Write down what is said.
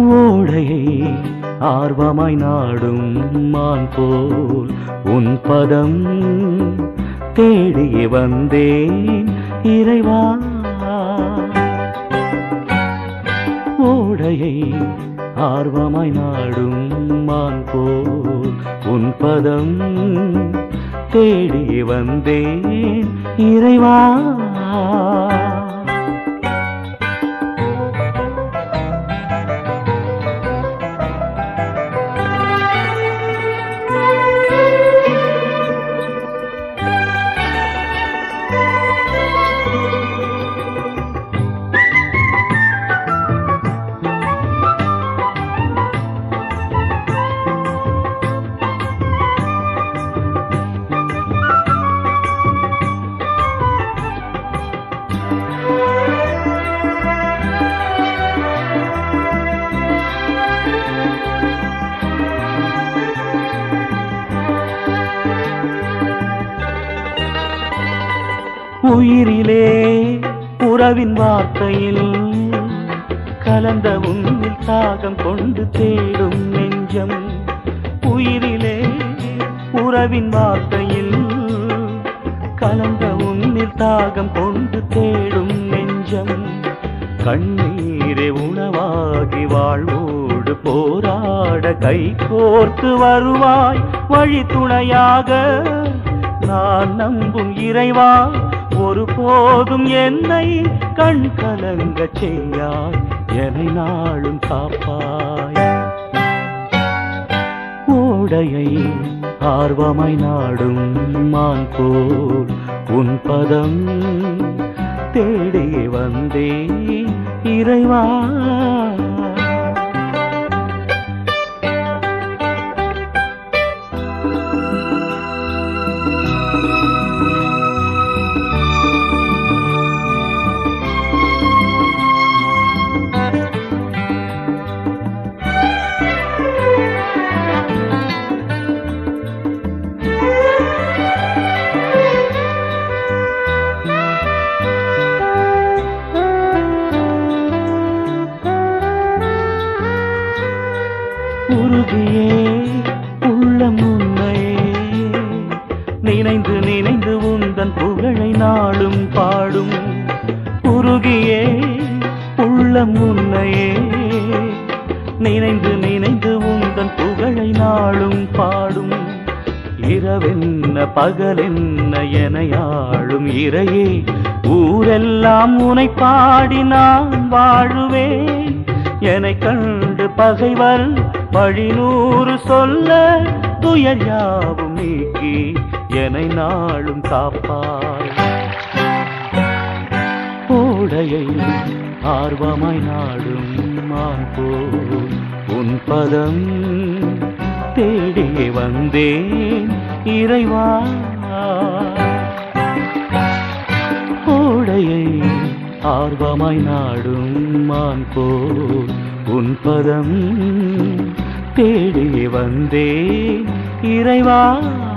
ஓடையை ஆர்வமாய் நாடும் மான் போல் உன் பதம் தேடி வந்தேன் இறைவா ஓடையை ஆர்வமாய் நாடும் மான் போல் உன் பதம் தேடி வந்தேன் இறைவா உயிரிலே உறவின் வார்த்தையில் கலந்த உன்னில் தாகம் கொண்டு தேடும் நெஞ்சம் உயிரிலே உறவின் வார்த்தையில் கலந்த உன்னில் தாகம் கொண்டு தேடும் நெஞ்சம் கண்ணீரே உணவாகி வாழ்வோடு போராட கை கோர்த்து வருவாய் வழி துணையாக நான் நம்பும் இறைவா ஒரு போதும் என்னை கண் கலங்க செய்யாய் என்னை நாளும் காப்பாய் ஓடையை ஆர்வமாய் நாடும் மான் போல் உன் பதம் தேடி வந்தே இறைவா உருகியே உள்ளம் உன்னையே நினைந்து நினைந்து உந்தன் புகழை நாளும் பாடும் உருகியே உள்ளம் உன்னையே நினைந்து நினைந்து உந்தன் புகழை நாளும் பாடும் இரவென்ன பகலென்ன எனையாளும் இறையே ஊரெல்லாம் உனை பாடி நான் வாழுவேன் என்னை கண்டு பகைவர் வழி நூறு சொல்ல துயர் யாவும் நீக்கி என்னை நாளும் காப்பாய் ஓடையை ஆர்வமாய் நாடும் மான் போல் உன் பதம் தேடி வந்தேன் இறைவா ஓடையை ஆர்வமாய் நாடும் மான் போல் உன் பதம் தேடி வந்தேன் இறைவா